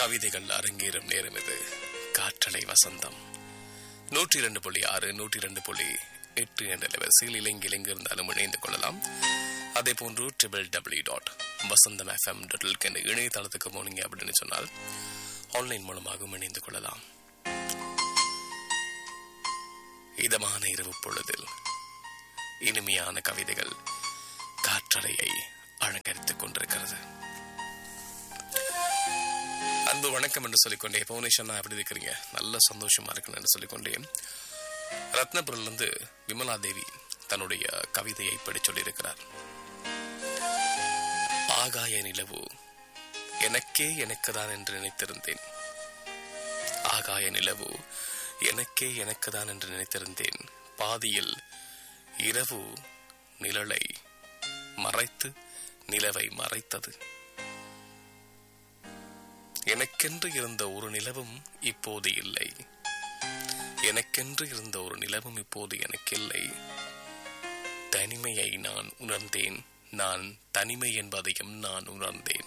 கவிதைகள் அரங்கேறும் நேரம் இது காற்றலை வசந்தம் நூற்றி இரண்டு புள்ளி ஆறு நூற்றி இரண்டு புள்ளி எட்டு என்ற வரிசையில் இலங்கை எங்கு இருந்தாலும் இணைந்து கொள்ளலாம் அதே போன்று triple W dot Vasantham FM dot என்ற இணையதளத்துக்கு போனீங்க அப்படின்னு சொன்னால் ஆன்லைன் மூலமாகவும் இணைந்து கொள்ளலாம் இதமான இரவு பொழுதில் இனிமையான கவிதைகள் காற்றலையை அலங்கரித்துக் கொண்டிருக்கிறது அன்பு வணக்கம் என்று சொல்லிக்கொண்டே புவனேஸ்வரனா எப்படி இருக்கிறீங்க நல்ல சந்தோஷமா இருக்கணும் என்று சொல்லிக்கொண்டே ரத்னபுரிலிருந்து விமலா தேவி தன்னுடைய கவிதையை படி சொல்லியிருக்கிறார் ஆகாய நிலவு எனக்கே எனக்குதான் என்று நினைத்திருந்தேன் ஆகாய நிலவு எனக்கே எனக்குதான் என்று நினைத்திருந்தேன் பாதியில் இரவு நிழலை மறைத்து நிலவை மறைத்தது எனக்கென்று இருந்த ஒரு நிலவும் இப்போது இல்லை எனக்கென்று இருந்த ஒரு நிலவும் இப்போது எனக்கில்லை தனிமையை நான் உணர்ந்தேன் நான் தனிமை என்பதையும் நான் உணர்ந்தேன்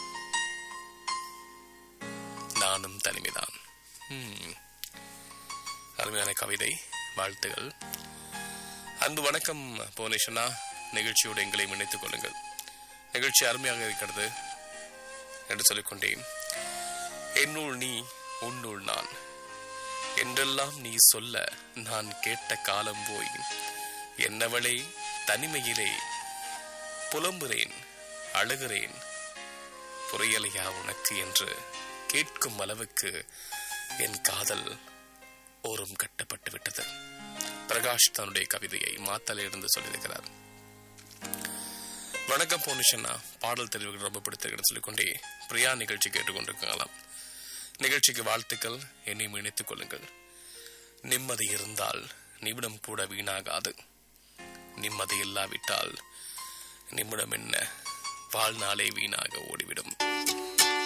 நானும் தனிமைதான் ஹம். அருமையான கவிதை வாழ்த்துகள் அன்பு வணக்கம் புவனேஸ்வரா நிகழ்ச்சியோடு எங்களை இணைத்துக் கொள்ளுங்கள் நிகழ்ச்சி அருமையாக இருக்கிறது என்று சொல்லிக்கொண்டேன் என்னுள் நீ உன்னுள் நான் என்றெல்லாம் நீ சொல்ல நான் கேட்ட காலம் போய் என்னவளே தனிமையிலே புலம்புறேன் அழுகிறேன் புரியலையா உனக்கு என்று கேட்கும் அளவுக்கு என் காதல் ஓரம் கட்டப்பட்டு விட்டது பிரகாஷ் தன்னுடைய கவிதையை மாத்தலிருந்து சொல்லியிருக்கிறார் வணக்கம் போனிஷன்னா பாடல் தெரிவுகள் ரொம்ப பிடித்திருக்குன்னு சொல்லிக்கொண்டே பிரியா நிகழ்ச்சி கேட்டுக்கொண்டிருக்கலாம் நிகழ்ச்சிக்கு வாழ்த்துக்கள் என்னையும் இணைத்துக் கொள்ளுங்கள் நிம்மதி இருந்தால் நிமிடம் கூட வீணாகாது நிம்மதி இல்லாவிட்டால் நிமிடம் என்ன வாழ்நாளே வீணாக ஓடிவிடும்